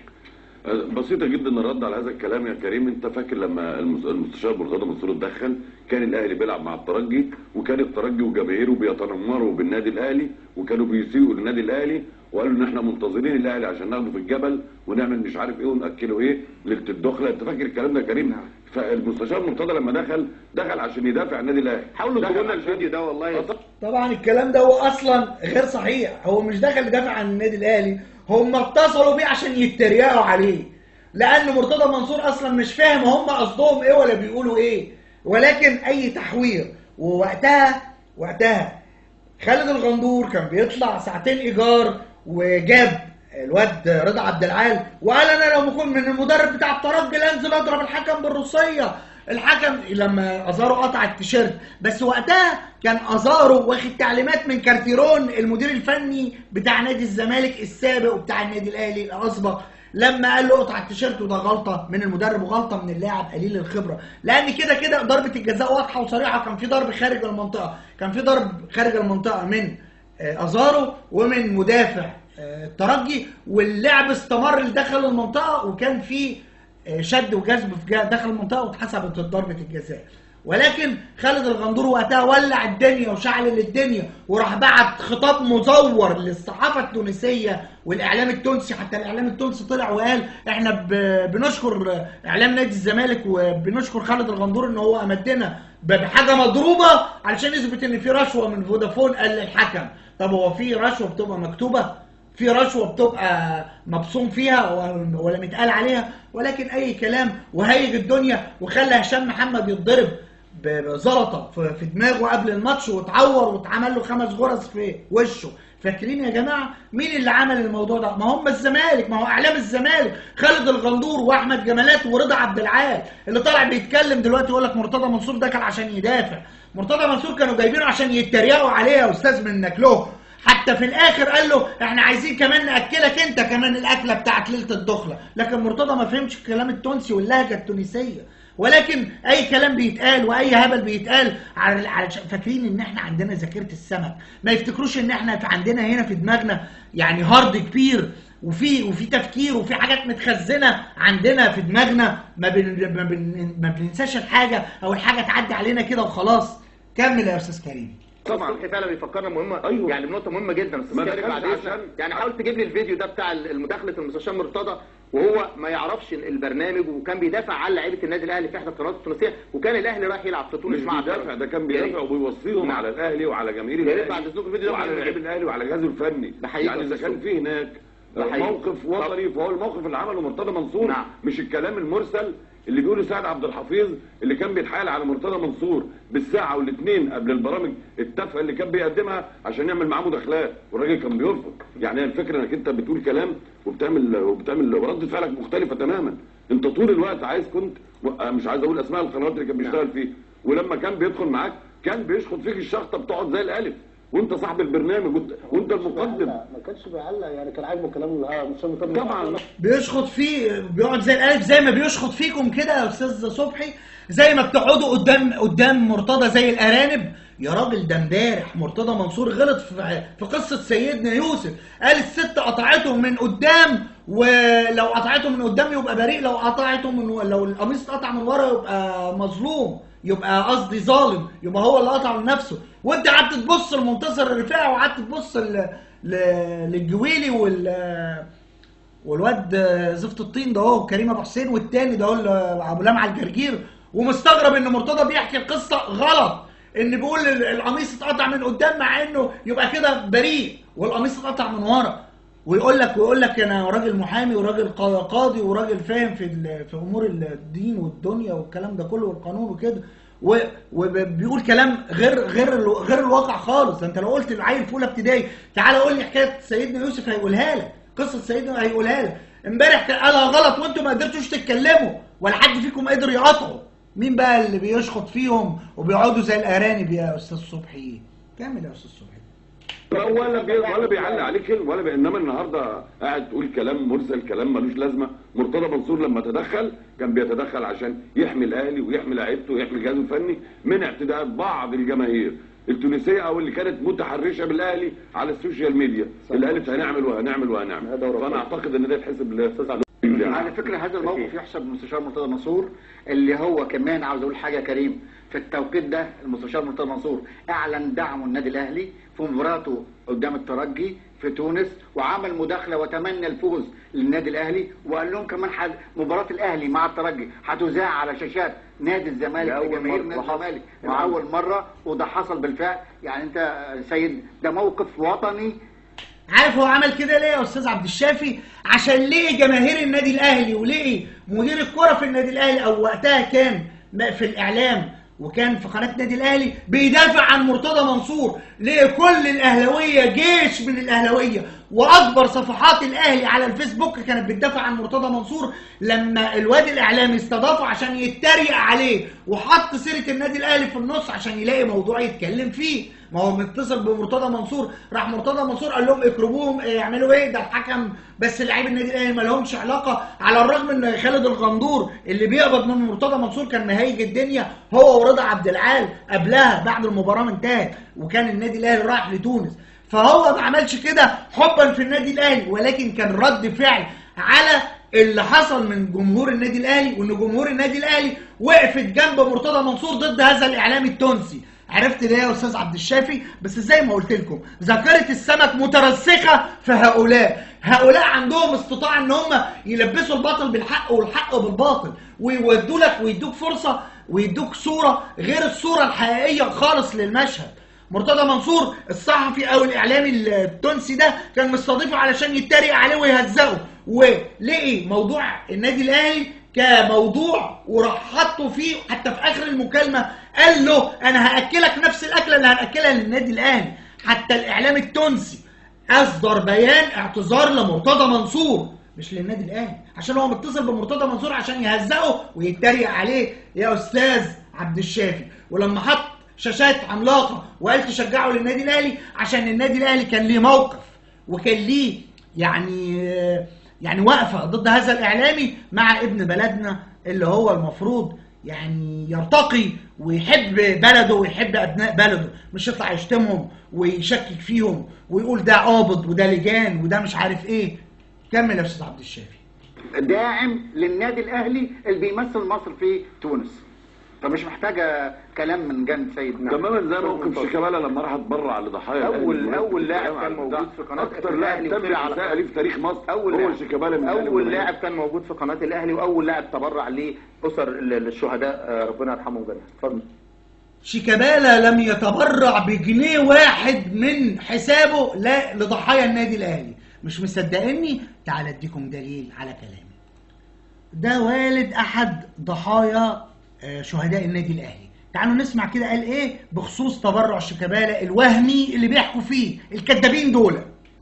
بسيطة جدا الرد على هذا الكلام يا كريم انت فاكر لما المس- المستشار مرتضى منصور اتدخل كان الاهلي بيلعب مع الترجي وكان الترجي وجماهيره بيتنمروا بالنادي الاهلي وكانوا بيسيئوا للنادي الاهلي وقالوا ان احنا منتظرين الاهلي عشان ناخده في الجبل ونعمل مش عارف ايه وناكله ايه ليله الدخله انت فاكر الكلام ده يا كريم فالمستشار مرتضى لما دخل دخل عشان يدافع عن النادي الاهلي
حاولوا
دخل
تجيبوا لنا
عشان-
الفيديو ده والله يا
آه،
طبعا الكلام ده هو اصلا غير صحيح هو مش داخل يدافع عن النادي الاهلي هم اتصلوا بيه عشان يتريقوا عليه لان مرتضى منصور اصلا مش فاهم هم قصدهم ايه ولا بيقولوا ايه ولكن اي تحوير ووقتها وقتها خالد الغندور كان بيطلع ساعتين ايجار وجاب الواد رضا عبد العال وقال انا لو بكون من المدرب بتاع الترجي لا انزل اضرب الحكم بالروسيه الحكم لما ازارو قطع التيشيرت بس وقتها كان ازارو واخد تعليمات من كارتيرون المدير الفني بتاع نادي الزمالك السابق وبتاع النادي الاهلي الاسبق لما قال له اقطع التيشيرت وده غلطه من المدرب وغلطه من اللاعب قليل الخبره لان كده كده ضربه الجزاء واضحه وصريحه كان في ضرب خارج المنطقه كان في ضرب خارج المنطقه من آه، ازارو ومن مدافع آه، الترجي واللعب استمر لداخل المنطقه وكان في آه، شد وجذب في جا- داخل المنطقه واتحسبت ضربه الجزاء ولكن خالد الغندور وقتها ولع الدنيا وشعل الدنيا وراح بعت خطاب مزور للصحافه التونسيه والاعلام التونسي حتى الاعلام التونسي طلع وقال احنا ب- بنشكر اعلام نادي الزمالك وبنشكر خالد الغندور ان هو امدنا ب- بحاجه مضروبه علشان يثبت ان في رشوه من فودافون قال للحكم طب هو في رشوه بتبقى مكتوبه في رشوه بتبقى مبصوم فيها و- ولا متقال عليها ولكن اي كلام وهيج الدنيا وخلى هشام محمد يتضرب ب- بزلطه في في دماغه قبل الماتش واتعور واتعمل له خمس غرز في وشه فاكرين يا جماعه مين اللي عمل الموضوع ده ما هم الزمالك ما هو اعلام الزمالك خالد الغندور واحمد جمالات ورضا عبد العال اللي طالع بيتكلم دلوقتي يقول لك مرتضى منصور دخل عشان يدافع مرتضى منصور كانوا جايبينه عشان يتريقوا عليه يا استاذ من نكله حتى في الاخر قال له احنا عايزين كمان ناكلك انت كمان الاكله بتاعت ليله الدخله لكن مرتضى ما فهمش الكلام التونسي واللهجه التونسيه ولكن اي كلام بيتقال واي هبل بيتقال على على فاكرين ان احنا عندنا ذاكره السمك ما يفتكروش ان احنا في عندنا هنا في دماغنا يعني هارد كبير وفي وفي تفكير وفي حاجات متخزنه عندنا في دماغنا ما, بن ما, بن ما بننساش الحاجه او الحاجه تعدي علينا كده وخلاص كمل يا استاذ كريم
طبعا صبحي فعلا بيفكرنا مهمه
أيوة.
يعني بنقطه مهمه جدا
ما
استاذ كريم
دخلش
بعد إذنك.
عشان-
يعني حاول تجيب لي الفيديو ده بتاع المداخله المستشار مرتضى وهو ما يعرفش البرنامج وكان بيدافع عن لعيبه النادي الاهلي في احدى القنوات التونسيه وكان الاهلي رايح يلعب في تونس
مش
مع
بيدافع
الترجي.
ده كان
يا
بيدافع
ريت.
وبيوصيهم
نعم.
على الاهلي وعلى جماهير
يا ريت
الاهلي
بعد إذنكم الفيديو ده
وعلى
مهم
لعيب
جدا.
الاهلي وعلى جهازه الفني
ده حقيقي
يعني
يا
اذا
أستاذ
كان
صبحي.
في هناك
ده حقيقي.
موقف وطني فهو الموقف اللي عمله مرتضى منصور
نعم.
مش الكلام المرسل اللي بيقوله سعد عبد الحفيظ اللي كان بيتحايل على مرتضى منصور بالساعه والاثنين قبل البرامج التافهه اللي كان بيقدمها عشان يعمل معاه مداخلات والراجل كان بيرفض يعني هي الفكره انك انت بتقول كلام وبتعمل وبتعمل ورده فعلك مختلفه تماما انت طول الوقت عايز كنت و- مش عايز اقول اسماء القنوات اللي كان بيشتغل فيه ولما كان بيدخل معاك كان بيشخط فيك الشخطه بتقعد زي الالف وانت صاحب البرنامج وانت, وانت المقدم
ما كانش بيعلق يعني كان عاجبه كلام المستشار مرتضى
طبعا
بيشخط فيه بيقعد زي الالف زي ما بيشخط فيكم كده يا استاذ صبحي زي ما بتقعدوا قدام قدام مرتضى زي الارانب يا راجل ده امبارح مرتضى منصور غلط في في قصه سيدنا يوسف قال الست قطعته من قدام ولو قطعته من قدام يبقى بريء لو قطعته من و... لو القميص اتقطع من ورا يبقى مظلوم يبقى قصدي ظالم يبقى هو اللي قطعه لنفسه وانت قعدت تبص لمنتصر الرفاعي وقعدت تبص ل... ل... للجويلي وال والواد زفت الطين ده هو كريم ابو حسين والتاني ده هو اللي ابو لمعه الجرجير ومستغرب ان مرتضى بيحكي القصه غلط ان بيقول ال- القميص اتقطع من قدام مع انه يبقى كده بريء والقميص اتقطع من ورا ويقول لك ويقول لك انا راجل محامي وراجل قا- قاضي وراجل فاهم في ال- في امور الدين والدنيا والكلام ده كله والقانون وكده و- وبيقول كلام غير غير ال- غير الواقع خالص انت لو قلت لعيل في اولى ابتدائي تعالى قول لي حكايه سيدنا يوسف هيقولها لك قصه سيدنا هيقولها لك امبارح كان قالها غلط وانتم ما قدرتوش تتكلموا ولا حد فيكم قدر يقاطعه مين بقى اللي بيشخط فيهم وبيقعدوا زي الارانب يا استاذ صبحي كمل يا استاذ صبحي
ولا بي ولا بيعلق عليك ولا بي انما النهارده قاعد تقول كلام مرسل كلام ملوش لازمه مرتضى منصور لما تدخل كان بيتدخل عشان يحمي الاهلي ويحمي لعيبته ويحمي جهازه الفني من اعتداءات بعض الجماهير التونسيه او اللي كانت متحرشه بالاهلي على السوشيال ميديا اللي قالت هنعمل وهنعمل وهنعمل
هذا هو
فانا
رفض.
اعتقد ان ده يتحسب ل
على فكره هذا الموقف يحسب للمستشار مرتضى منصور اللي هو كمان عاوز اقول حاجه يا كريم في التوقيت ده المستشار مرتضى منصور اعلن دعمه النادي الاهلي في مباراته قدام الترجي في تونس وعمل مداخله وتمنى الفوز للنادي الاهلي وقال لهم كمان حد مباراه الاهلي مع الترجي هتذاع على شاشات نادي الزمالك
لأول
لجماهير
مرة.
نادي
وحصل.
الزمالك
نعم.
لاول مره وده حصل بالفعل يعني انت يا سيد ده موقف وطني
عارف هو عمل كده ليه يا استاذ عبد الشافي عشان ليه جماهير النادي الاهلي وليه مدير الكره في النادي الاهلي او وقتها كان في الاعلام وكان في قناه النادي الاهلي بيدافع عن مرتضى منصور ليه كل الاهلاويه جيش من الاهلاويه واكبر صفحات الاهلي على الفيسبوك كانت بتدافع عن مرتضى منصور لما الواد الاعلامي استضافه عشان يتريق عليه وحط سيره النادي الاهلي في النص عشان يلاقي موضوع يتكلم فيه ما هو متصل بمرتضى منصور راح مرتضى منصور قال لهم اكرموهم إيه يعملوا ايه ده الحكم بس لعيب النادي الاهلي ما لهمش علاقه على الرغم ان خالد الغندور اللي بيقبض من مرتضى منصور كان مهيج الدنيا هو ورضا عبد العال قبلها بعد المباراه ما انتهت وكان النادي الاهلي رايح لتونس فهو ما عملش كده حبا في النادي الاهلي ولكن كان رد فعل على اللي حصل من جمهور النادي الاهلي وان جمهور النادي الاهلي وقفت جنب مرتضى منصور ضد هذا الاعلامي التونسي عرفت ليه يا استاذ عبد الشافي بس زي ما قلت لكم ذاكره السمك مترسخه في هؤلاء هؤلاء عندهم استطاعه ان هم يلبسوا الباطل بالحق والحق بالباطل ويودوا لك ويدوك فرصه ويدوك صوره غير الصوره الحقيقيه خالص للمشهد مرتضى منصور الصحفي او الاعلامي التونسي ده كان مستضيفه علشان يتريق عليه ويهزقه ولقي موضوع النادي الاهلي كموضوع وراح حطه فيه حتى في اخر المكالمه قال له انا هاكلك نفس الاكله اللي هناكلها للنادي الاهلي حتى الاعلام التونسي اصدر بيان اعتذار لمرتضى منصور مش للنادي الاهلي عشان هو متصل بمرتضى منصور عشان يهزقه ويتريق عليه يا استاذ عبد الشافي ولما حط شاشات عملاقه وقال تشجعوا للنادي الاهلي عشان النادي الاهلي كان ليه موقف وكان ليه يعني يعني واقفه ضد هذا الاعلامي مع ابن بلدنا اللي هو المفروض يعني يرتقي ويحب بلده ويحب ابناء بلده مش يطلع يشتمهم ويشكك فيهم ويقول ده قابض وده لجان وده مش عارف ايه كمل يا استاذ عبد الشافي
داعم للنادي الاهلي اللي بيمثل مصر في تونس فمش محتاجه كلام من جانب سيد
تماما زي موقف شيكابالا لما راح اتبرع لضحايا
أول-
الأهلي.
أول لاعب
الكلام
كان
على
موجود
ده.
في قناة
اكتر لاعب
الأهلي
تم
وطلع على-
الإساءة ليه في تاريخ مصر
اول
هو
لاعب
شيكابالا من الأهلي
اول
والجماهير.
لاعب كان موجود في قناه الاهلي واول لاعب تبرع لاسر ال- الشهداء آه، ربنا يرحمهم جميعا اتفضل
شيكابالا لم يتبرع بجنيه واحد من حسابه لا لضحايا النادي الاهلي مش مصدقيني تعال اديكم دليل على كلامي ده والد احد ضحايا آه، شهداء النادي الاهلي تعالوا نسمع كده قال ايه بخصوص تبرع شيكابالا الوهمي اللي بيحكوا فيه الكذابين دول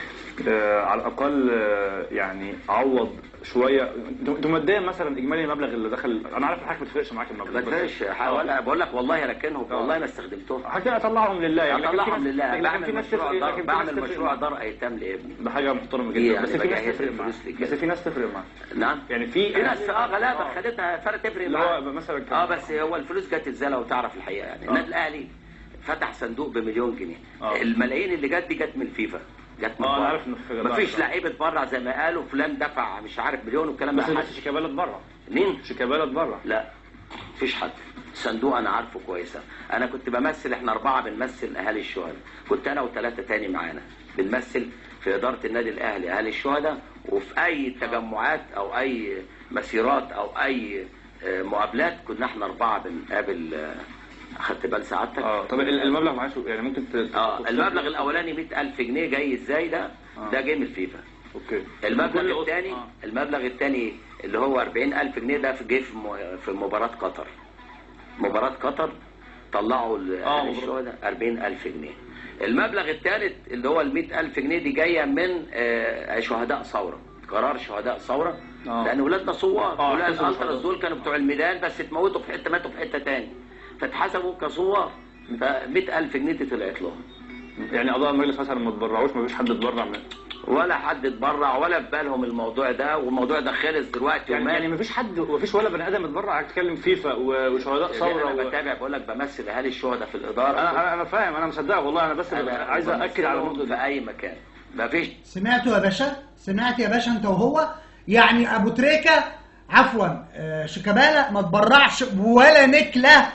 آه، على الاقل آه، يعني عوض شويه انتوا انتوا ماديا مثلا اجمالي المبلغ اللي دخل انا عارف الحاجه ما تفرقش معاك المبلغ
ما
بس-
تفرقش
آه.
ولا بقول لك والله ركنهم
آه.
والله ما استخدمتهم
حاجه اطلعهم لله يعني لكن في
اطلعهم
ناس-
لله
لكن في
بعمل
ناس
مشروع
تفرق-
دار
لكن في ناس
بعمل
تفرق
مشروع
معاك.
دار ايتام لابني
ده حاجه محترمه
إيه
جدا
يعني
بس في ناس
بجهز
تفرق معاك
الفلوس لكده.
بس في ناس تفرق معاك
نعم
يعني في
في ناس اه غلابه
آه.
خدتها فرق تفرق
اللي
معاها.
هو مثلا كان-
اه بس هو الفلوس جت ازاي لو تعرف الحقيقه يعني النادي الاهلي فتح صندوق بمليون جنيه
آه.
الملايين اللي جت دي جت من الفيفا جت من
آه، أنا
بره.
عارف إنه في-
مفيش لعيب اتبرع زي ما قالوا فلان دفع مش عارف مليون والكلام
بس
ده
بس شيكابالا اتبرع
مين؟
شيكابالا اتبرع
لا مفيش حد صندوق انا عارفه كويسه انا كنت بمثل احنا اربعه بنمثل اهالي الشهداء كنت انا وثلاثه تاني معانا بنمثل في اداره النادي الاهلي اهالي الشهداء وفي اي تجمعات او اي مسيرات او اي آه، مقابلات كنا احنا اربعه بنقابل آه، اخدت بال سعادتك
اه طب ال- المبلغ معاه شو- يعني ممكن ت...
اه المبلغ الاولاني 100000 جنيه جاي ازاي ده ده جه من الفيفا
اوكي
المبلغ
كل أسرة.
الثاني
آه.
المبلغ الثاني اللي هو 40000 جنيه ده في جه في م- في مباراة قطر مباراة قطر طلعوا ال-
آه،
أهل
مبروك.
الشهداء 40000 جنيه المبلغ الثالث اللي هو ال 100000 جنيه دي جايه من آه، شهداء ثوره قرار شهداء ثوره
آه.
لان ولادنا ثوار
آه،
ولاد
احتسبوا
الالتراس
شهداء.
دول كانوا بتوع الميدان بس اتموتوا في حته ماتوا في حته تاني فاتحسبوا كثوار ف 100000 جنيه دي طلعت لهم
يعني اعضاء المجلس مثلا ما اتبرعوش ما فيش حد اتبرع من
ولا حد اتبرع ولا في بالهم الموضوع ده والموضوع ده خلص دلوقتي
يعني
ومات.
يعني ما فيش حد ما فيش ولا بني ادم اتبرع تتكلم فيفا و- وشهداء ثوره
انا
و...
بتابع بقول لك بمثل اهالي الشهداء في الاداره
انا انا انا فاهم انا مصدقك والله انا بس
أنا
عايز ااكد على
بمثلهم
النقطه دي
في اي مكان مفيش
سمعتوا يا باشا سمعت يا باشا انت وهو يعني ابو تريكه عفوا آه، شيكابالا ما تبرعش ولا نكله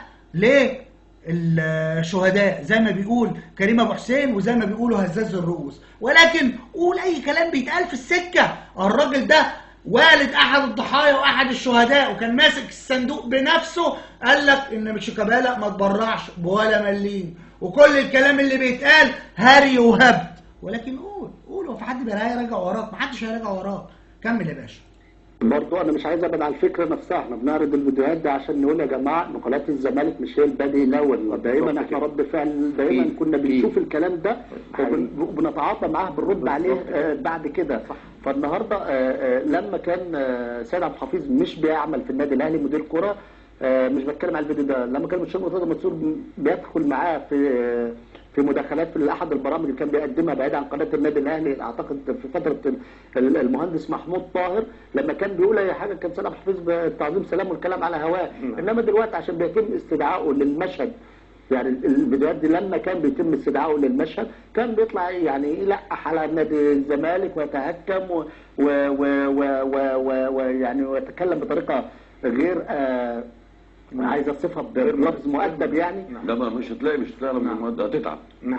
للشهداء زي ما بيقول كريم ابو حسين وزي ما بيقولوا هزاز الرؤوس ولكن قول اي كلام بيتقال في السكه الراجل ده والد احد الضحايا واحد الشهداء وكان ماسك الصندوق بنفسه قال لك ان شيكابالا ما تبرعش ولا مليم وكل الكلام اللي بيتقال هري وهبد ولكن قول قول هو في حد بقى هيراجع وراك محدش هيراجع وراك كمل يا باشا
برضو انا مش عايز ابعد على الفكره نفسها احنا بنعرض الفيديوهات دي عشان نقول يا جماعه نقلات الزمالك مش هي البادئ الاول دايما احنا رد فعل دايما
أكيد.
كنا
أكيد.
بنشوف الكلام ده وبن- وبنتعاطى معاه بنرد عليه آه، بعد كده فالنهارده آه، آه، لما كان آه، سيد عبد الحفيظ مش بيعمل في النادي الاهلي مدير كره آه، مش بتكلم على الفيديو ده لما كان مستشار مرتضى منصور بيدخل معاه في آه، في مداخلات في احد البرامج اللي كان بيقدمها بعيد عن قناه النادي الاهلي اعتقد في فتره ال- المهندس محمود طاهر لما كان بيقول اي حاجه كان سيد عبد الحفيظ بالتعظيم سلام والكلام على هواه انما دلوقتي عشان بيتم استدعائه للمشهد يعني ال- الفيديوهات دي لما كان بيتم استدعائه للمشهد كان بيطلع يعني يلقح على نادي الزمالك ويتهكم و- و- و- و- و- و- ويعني ويتكلم بطريقه غير آه عايز اصفها بلفظ مؤدب يعني
ده ما مش هتلاقي مش هتلاقي لما المواد هتتعب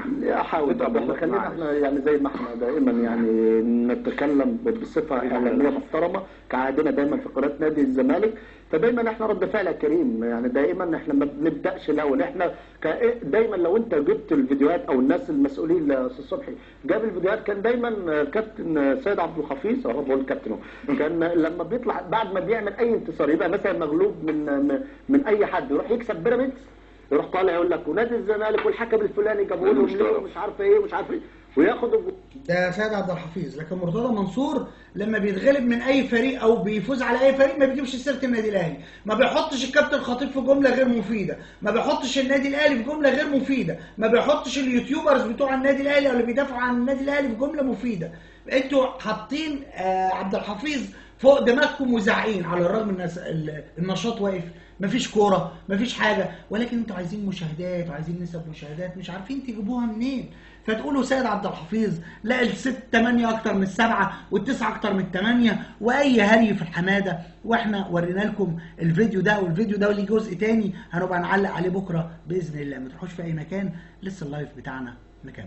احاول
طبعا،
طب احنا خلينا احنا يعني زي ما احنا دائما يعني نتكلم بصفه اعلاميه محترمه كعادنا دايما في قناه نادي الزمالك فدايما احنا رد فعل يا كريم يعني دايما احنا ما بنبداش الاول احنا كا- دايما لو انت جبت الفيديوهات او الناس المسؤولين استاذ صبحي جاب الفيديوهات كان دايما كابتن سيد عبد الحفيظ اهو بقول كابتن أهو. كان لما بيطلع بعد ما بيعمل اي انتصار يبقى مثلا مغلوب من من- من اي حد يروح يكسب بيراميدز يروح طالع يقول لك ونادي الزمالك والحكم الفلاني جابوا لهم
مش
ليه
طرف.
ومش عارف ايه ومش عارف ايه وياخد الجو-
ده سيد عبد الحفيظ لكن مرتضى منصور لما بيتغلب من اي فريق او بيفوز على اي فريق ما بيجيبش سيره النادي الاهلي ما بيحطش الكابتن خطيب في جمله غير مفيده ما بيحطش النادي الاهلي في جمله غير مفيده ما بيحطش اليوتيوبرز بتوع النادي الاهلي او اللي بيدافعوا عن النادي الاهلي في جمله مفيده انتوا حاطين آه عبد الحفيظ فوق دماغكم وزعقين على الرغم ان الناس- ال- النشاط واقف مفيش كوره مفيش حاجه ولكن انتوا عايزين مشاهدات وعايزين نسب مشاهدات مش عارفين تجيبوها منين فتقولوا سيد عبد الحفيظ لا الست تمانية اكتر من السبعة والتسعة اكتر من التمانية واي هري في الحمادة واحنا ورينا لكم الفيديو ده والفيديو ده وليه جزء تاني هنبقى نعلق عليه بكرة باذن الله ما تروحوش في اي مكان لسه اللايف بتاعنا مكمل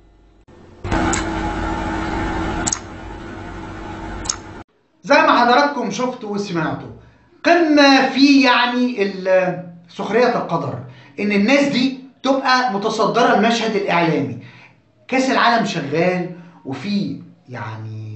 زي ما حضراتكم شفتوا وسمعتوا قمة في يعني ال- سخرية القدر ان الناس دي تبقى متصدرة المشهد الاعلامي كاس العالم شغال وفي يعني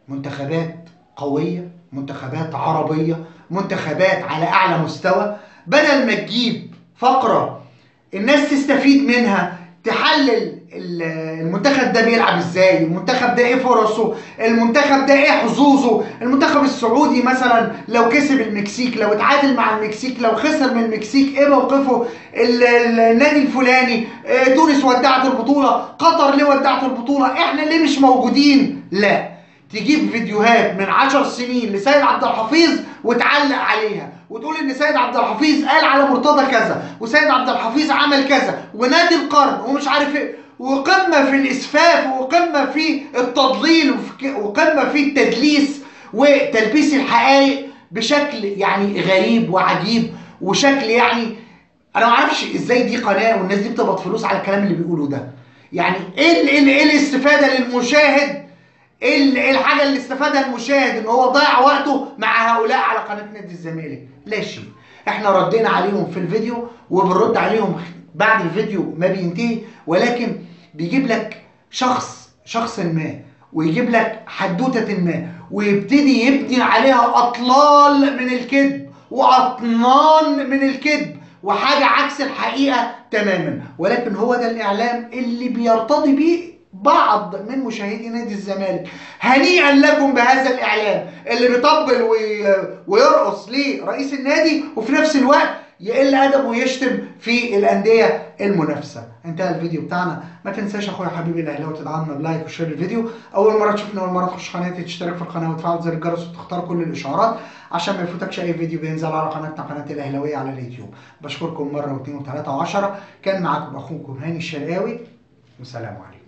منتخبات قويه منتخبات عربيه منتخبات على اعلى مستوى بدل ما تجيب فقره الناس تستفيد منها تحلل ال- المنتخب ده بيلعب ازاي المنتخب ده ايه فرصه المنتخب ده ايه حظوظه المنتخب السعودي مثلا لو كسب المكسيك لو اتعادل مع المكسيك لو خسر من المكسيك ايه موقفه ال- ال- النادي الفلاني آه، تونس ودعت البطوله قطر ليه ودعت البطوله احنا ليه مش موجودين لا تجيب فيديوهات من عشر سنين لسيد عبد الحفيظ وتعلق عليها وتقول ان سيد عبد الحفيظ قال على مرتضى كذا وسيد عبد الحفيظ عمل كذا ونادي القرن ومش عارف ايه وقمه في الاسفاف وقمه في التضليل وفي- وقمه في التدليس وتلبيس الحقائق بشكل يعني غريب وعجيب وشكل يعني انا ما اعرفش ازاي دي قناه والناس دي بتقبض فلوس على الكلام اللي بيقولوه ده يعني ايه ال- ال- ايه الاستفاده للمشاهد ايه ال- إيه الحاجه اللي استفادها المشاهد ان هو ضيع وقته مع هؤلاء على قناه نادي الزمالك لا شيء احنا ردينا عليهم في الفيديو وبنرد عليهم بعد الفيديو ما بينتهي ولكن بيجيب لك شخص شخص ما ويجيب لك حدوته ما ويبتدي يبني عليها اطلال من الكذب واطنان من الكذب وحاجه عكس الحقيقه تماما ولكن هو ده الاعلام اللي بيرتضي بيه بعض من مشاهدي نادي الزمالك هنيئا لكم بهذا الاعلام اللي بيطبل وي- ويرقص لرئيس النادي وفي نفس الوقت يقل ادب ويشتم في الانديه المنافسه انتهى الفيديو بتاعنا ما تنساش اخويا حبيبي الاهلاوي تدعمنا بلايك وشير الفيديو اول مره تشوفنا اول مره تخش قناتي تشترك في القناه وتفعل زر الجرس وتختار كل الاشعارات عشان ما يفوتكش اي فيديو بينزل على قناتنا قناه الاهلاويه على اليوتيوب بشكركم مره واثنين وثلاثه وعشره كان معاكم اخوكم هاني الشرقاوي والسلام عليكم